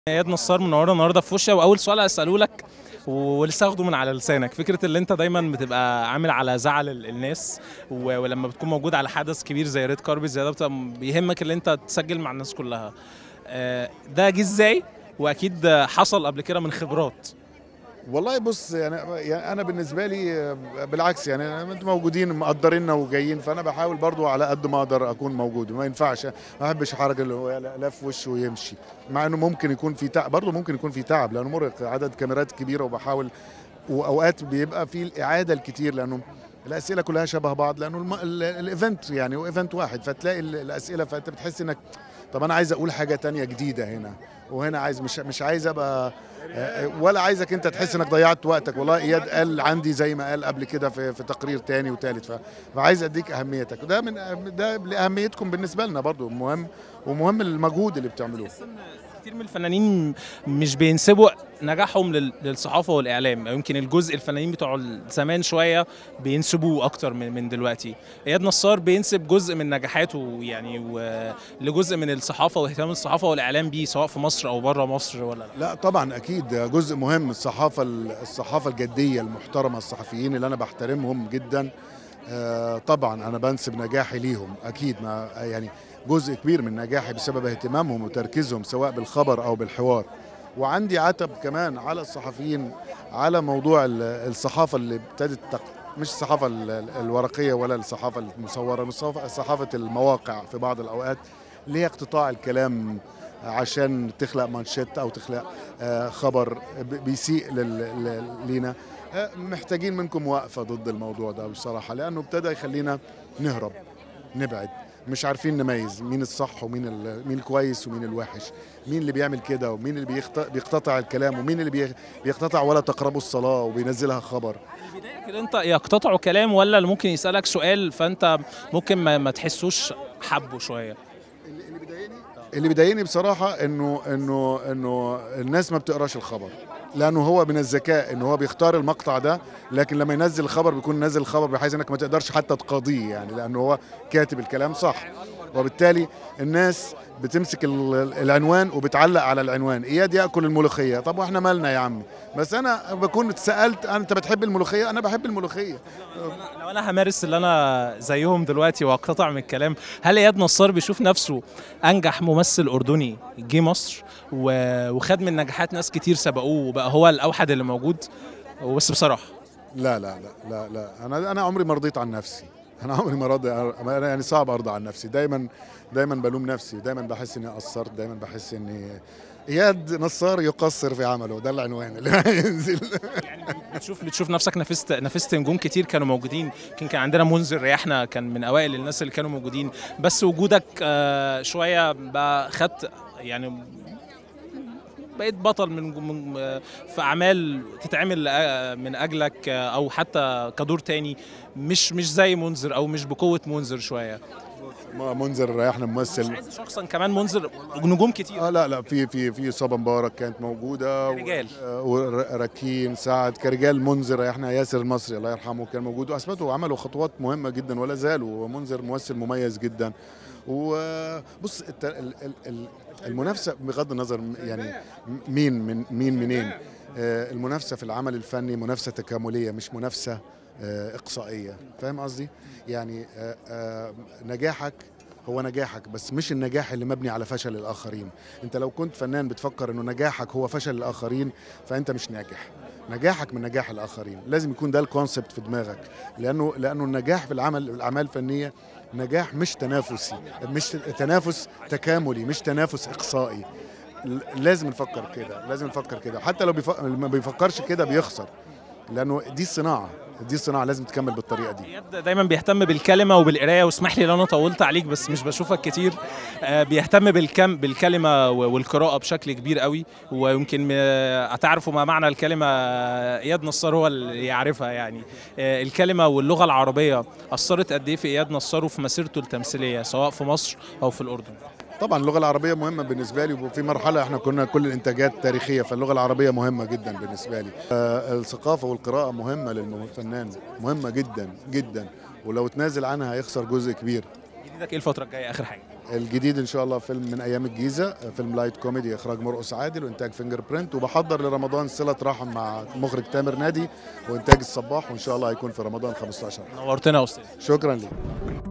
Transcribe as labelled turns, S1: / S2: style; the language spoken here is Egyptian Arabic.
S1: اياد نصار منوره النهارده في وشة واول سؤال هساله لك ولسه واخده من على لسانك فكره اللي انت دايما بتبقى عامل على زعل ال- الناس و- ولما بتكون موجود على حدث كبير زي ريد كاربت زي ده بتبقى بيهمك اللي انت تسجل مع الناس كلها آه، ده جه ازاي واكيد حصل قبل كده من خبرات
S2: والله بص يعني يعني انا بالنسبه لي آه، بالعكس يعني انتم موجودين مقدريننا وجايين فانا بحاول برضو على قد ما اقدر اكون موجود ما ينفعش ما بحبش حركه اللي هو لف وشه ويمشي مع انه ممكن يكون في تعب برضو ممكن يكون في تعب لانه مرهق عدد كاميرات كبيره وبحاول واوقات بيبقى في الاعاده الكتير لانه الاسئله كلها شبه بعض لانه الم... ال- الايفنت يعني هو ايفنت واحد فتلاقي ال- الاسئله فانت بتحس انك طب انا عايز اقول حاجه تانية جديده هنا وهنا عايز مش مش عايز ابقى آه، ولا عايزك انت تحس انك ضيعت وقتك والله اياد قال عندي زي ما قال قبل كده في في تقرير تاني وتالت ف- فعايز اديك اهميتك وده من ده لاهميتكم بالنسبه لنا برضو مهم ومهم المجهود اللي بتعملوه
S1: بحس ان كتير من الفنانين مش بينسبوا نجاحهم لل- للصحافه والاعلام أو يمكن الجزء الفنانين بتوع زمان شويه بينسبوه اكتر من من دلوقتي اياد نصار بينسب جزء من نجاحاته يعني و- لجزء من الصحافه واهتمام الصحافه والاعلام بيه سواء في مصر او بره مصر ولا لا
S2: لا طبعا اكيد ده جزء مهم الصحافه الصحافه الجديه المحترمه الصحفيين اللي انا بحترمهم جدا آه، طبعا انا بنسب نجاحي ليهم اكيد ما يعني جزء كبير من نجاحي بسبب اهتمامهم وتركيزهم سواء بالخبر او بالحوار وعندي عتب كمان على الصحفيين على موضوع ال- الصحافه اللي ابتدت تق... مش الصحافه ال- ال- الورقيه ولا الصحافه المصوره مش صحافة- صحافه المواقع في بعض الاوقات اللي هي اقتطاع الكلام عشان تخلق مانشيت او تخلق آه، خبر ب- بيسيء لل- ل- لينا آه، محتاجين منكم وقفه ضد الموضوع ده بصراحه لانه ابتدى يخلينا نهرب نبعد مش عارفين نميز مين الصح ومين ال- مين الكويس ومين الوحش مين اللي بيعمل كده ومين اللي بيخت- بيقتطع الكلام ومين اللي بي- بيقتطع ولا تقربوا الصلاه وبينزلها خبر
S1: كده انت يقتطعوا كلام ولا اللي ممكن يسالك سؤال فانت ممكن ما, ما تحسوش حبه شويه
S2: اللي بيضايقني اللي بيضايقني بصراحه انه انه انه الناس ما بتقراش الخبر لانه هو من الذكاء انه هو بيختار المقطع ده لكن لما ينزل الخبر بيكون نازل الخبر بحيث انك ما تقدرش حتى تقاضيه يعني لانه هو كاتب الكلام صح وبالتالي الناس بتمسك ال- العنوان وبتعلق على العنوان اياد ياكل الملوخيه طب واحنا مالنا يا عمي بس انا بكون اتسالت انت بتحب الملوخيه انا بحب الملوخيه
S1: لو انا همارس اللي انا زيهم دلوقتي واقتطع من الكلام هل اياد نصار بيشوف نفسه انجح ممثل اردني جه مصر و- وخد من نجاحات ناس كتير سبقوه وبقى هو الاوحد اللي موجود وبس بصراحه
S2: لا لا لا لا لا انا انا عمري ما رضيت عن نفسي انا عمري ما راضي انا يعني صعب ارضى عن نفسي دايما دايما بلوم نفسي دايما بحس اني قصرت دايما بحس اني اياد نصار يقصر في عمله ده العنوان اللي هينزل
S1: يعني بتشوف بتشوف نفسك نافست نافست نجوم كتير كانوا موجودين يمكن كان عندنا منذر رياحنا كان من اوائل الناس اللي كانوا موجودين بس وجودك آه، شويه بقى خدت يعني بقيت بطل من من- آه، في اعمال تتعمل آه، من اجلك آه، او حتى كدور تاني مش مش زي منذر او مش بقوه منذر شويه
S2: ما منذر احنا
S1: مش
S2: ممثل
S1: عايز شخصا كمان منذر نجوم كتير
S2: اه لا لا في في في صبا مبارك كانت موجوده و-
S1: رجال.
S2: آه، وركين سعد كرجال منذر احنا ياسر المصري الله يرحمه كان موجود واثبتوا وعملوا خطوات مهمه جدا ولا زالوا ومنذر ممثل مميز جدا وبص الت- ال- ال- ال- المنافسه بغض النظر يعني مين من مين منين آه، المنافسه في العمل الفني منافسه تكامليه مش منافسه آه، اقصائيه فاهم قصدي يعني آه، آه، نجاحك هو نجاحك بس مش النجاح اللي مبني على فشل الاخرين انت لو كنت فنان بتفكر انه نجاحك هو فشل الاخرين فانت مش ناجح نجاحك من نجاح الاخرين لازم يكون ده الكونسبت في دماغك لانه لانه النجاح في العمل الاعمال الفنيه نجاح مش تنافسي مش تنافس تكاملي مش تنافس اقصائي ل- لازم نفكر كده لازم نفكر كده حتى لو بيفكر ما بيفكرش كده بيخسر لانه دي الصناعه دي الصناعه لازم تكمل بالطريقه دي
S1: اياد دايما بيهتم بالكلمه وبالقرايه واسمح لي لو انا طولت عليك بس مش بشوفك كتير آه، بيهتم بالكم بالكلمه و- والقراءه بشكل كبير قوي ويمكن آه، هتعرفوا ما معنى الكلمه آه، اياد نصار هو اللي يعرفها يعني آه، الكلمه واللغه العربيه اثرت قد ايه في اياد نصار وفي مسيرته التمثيليه سواء في مصر او في الاردن
S2: طبعا اللغه العربيه مهمه بالنسبه لي وفي مرحله احنا كنا كل الانتاجات تاريخيه فاللغه العربيه مهمه جدا بالنسبه لي آه، الثقافه والقراءه مهمه للفنان مهمه جدا جدا ولو تنازل عنها هيخسر جزء كبير
S1: جديدك ايه الفتره الجايه اخر حاجه
S2: الجديد ان شاء الله فيلم من ايام الجيزه فيلم لايت كوميدي اخراج مرقص عادل وانتاج فينجر برنت وبحضر لرمضان صله رحم مع مخرج تامر نادي وانتاج الصباح وان شاء الله هيكون في رمضان 15
S1: نورتنا يا استاذ
S2: شكرا لك